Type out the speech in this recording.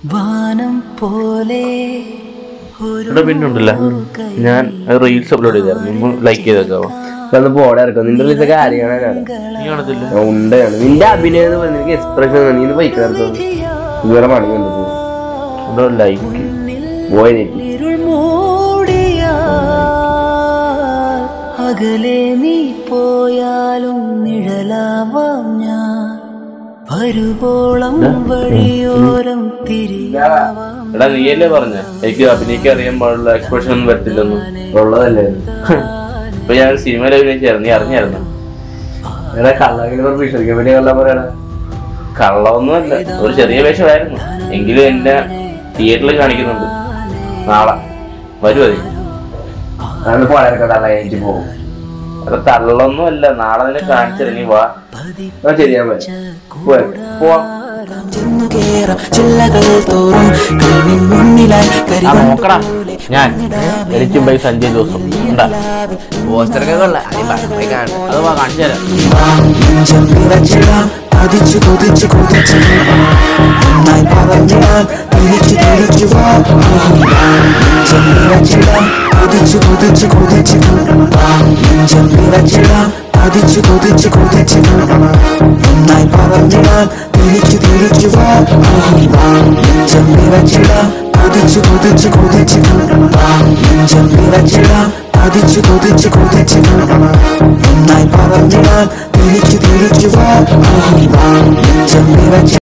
വാനം പോലെ ഒരു ഇവിടെ പിന്നെ ഉണ്ടല്ല ഞാൻ റീൽസ് അപ്ലോഡ് ചെയ്തായിരുന്നു ലൈക്ക് ചെയ്തേക്കാവോ ഒന്ന് പോടെ ഇറക്കും നിന്റെ ഉള്ളിലത്തെ കാര്യങ്ങളാണ് നീ കാണത്തില്ല ഉണ്ടയാണ് നിന്റെ അഭിനയം എന്ന് പറഞ്ഞ നിനക്ക് എക്സ്പ്രഷൻ നീ ഇന്ന് ബൈക്ക് ഇറക്കും ഇതുവരെ മണി കണ്ടു ഇവിടെ ലൈക്ക് പോയി നീട്ടി ഇരുൾ മൂടിയ അകലെ നീ പോയാലും നിഴലാവാം ഞാൻ വരുവോളം വഴിയോരം തിരിയാവാം എടാ നീയല്ലേ പറഞ്ഞ എനിക്ക് അഭിനയിക്കാൻ അറിയാൻ പാടുള്ള എക്സ്പ്രഷൻ ഒന്നും വരത്തില്ലെന്ന് ഉള്ളതല്ലേ ഇപ്പൊ ഞാൻ സിനിമയിൽ അഭിനയിച്ചായിരുന്നു നീ അറിഞ്ഞായിരുന്നു എടാ കള്ളങ്ങനെ വിശ്വസിക്കാൻ പറ്റിയ കള്ള പറയണ കള്ളമൊന്നുമല്ല ഒരു ചെറിയ വേഷമായിരുന്നു എങ്കിലും എന്നെ തിയേറ്ററിൽ കാണിക്കുന്നുണ്ട് നാളെ വരുമോ നീ അതാണ് പോടെ ഇറക്കണ്ട അല്ല എനിക്ക് പോകും അത് തള്ളൊന്നും അല്ല നാളെ നിന്നെ കാണിച്ചിറങ്ങി വാ ആ ശരിയാ പോയി പോയി പോവാം ചെന്നു കേറാം ചില്ലകൾ തോറും കണ്ണിൻ മുന്നിലായി ആ നോക്കടാ ഞാൻ എഡിറ്റും ബൈ സഞ്ജയ് ജോസും ഉണ്ടാ പോസ്റ്ററൊക്കെ കൊള്ളാം ആദ്യം പറ, പോയി കാണണം അത് വാ കാണിച്ചു തരാം നെഞ്ചം നിറച്ചിടാം കൊതിച്ചു കൊതിച്ചു കൊതിച്ചു ഒന്നായി പറഞ്ഞിടാം തിരിച്ചു തിരിച്ചു വാ നെഞ്ചം നിറച്ചിടാം കൊതിച്ചു കൊതിച്ചു കൊതിച്ചു നെഞ്ചം നിറച്ചിടാം കൊതിച്ചു കൊതിച്ചു കൊതിച്ചു ഒന്നായി പറഞ്ഞിടാം തിരിച്ചു തിരിച്ചു വാ നെഞ്ചം നിറച്ചിടാം കൊതിച്ചു കൊതിച്ചു കൊതിച്ചു നെഞ്ചം നിറച്ചിടാം കൊതിച്ചു കൊതിച്ചു കൊതിച്ചു ഒന്നായി പറഞ്ഞിടാം തിരിച്ചു തിരിച്ചു വാ നെഞ്ചം നിറച്ചു